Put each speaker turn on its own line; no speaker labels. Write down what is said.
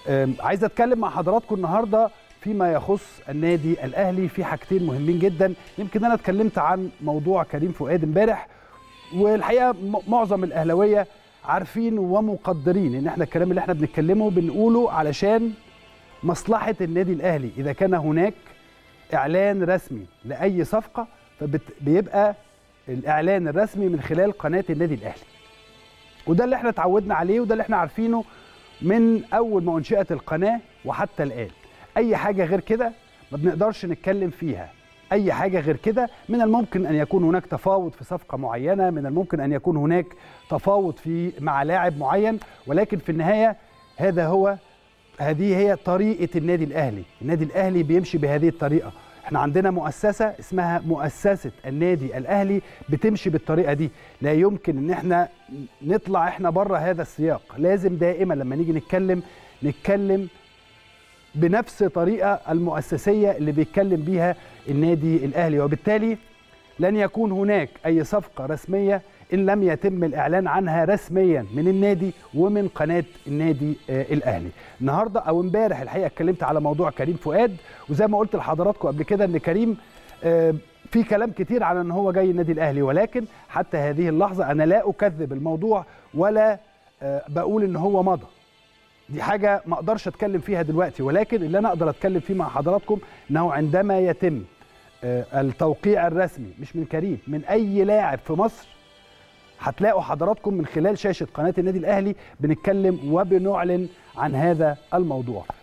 أم، عايز اتكلم مع حضراتكم النهارده فيما يخص النادي الاهلي في حاجتين مهمين جدا يمكن انا اتكلمت عن موضوع كريم فؤاد امبارح والحقيقه م- معظم الاهلاويه عارفين ومقدرين ان احنا الكلام اللي احنا بنتكلمه بنقوله علشان مصلحه النادي الاهلي اذا كان هناك اعلان رسمي لاي صفقه فبيبقى الاعلان الرسمي من خلال قناه النادي الاهلي وده اللي احنا اتعودنا عليه وده اللي احنا عارفينه من اول ما انشئت القناه وحتى الان اي حاجه غير كده ما بنقدرش نتكلم فيها اي حاجه غير كده من الممكن ان يكون هناك تفاوض في صفقه معينه من الممكن ان يكون هناك تفاوض في مع لاعب معين ولكن في النهايه هذا هو هذه هي طريقه النادي الاهلي النادي الاهلي بيمشي بهذه الطريقه احنا عندنا مؤسسه اسمها مؤسسه النادي الاهلي بتمشي بالطريقه دي لا يمكن ان احنا نطلع احنا بره هذا السياق لازم دائما لما نيجي نتكلم نتكلم بنفس طريقه المؤسسيه اللي بيتكلم بيها النادي الاهلي وبالتالي لن يكون هناك اي صفقه رسميه ان لم يتم الاعلان عنها رسميا من النادي ومن قناه النادي آه، الاهلي النهارده او امبارح الحقيقه اتكلمت على موضوع كريم فؤاد وزي ما قلت لحضراتكم قبل كده ان كريم آه، في كلام كتير على ان هو جاي النادي الاهلي ولكن حتى هذه اللحظه انا لا اكذب الموضوع ولا آه، بقول ان هو مضى دي حاجه ما اقدرش اتكلم فيها دلوقتي ولكن اللي انا اقدر اتكلم فيه مع حضراتكم انه عندما يتم آه، التوقيع الرسمي مش من كريم من اي لاعب في مصر هتلاقوا حضراتكم من خلال شاشه قناه النادي الاهلي بنتكلم وبنعلن عن هذا الموضوع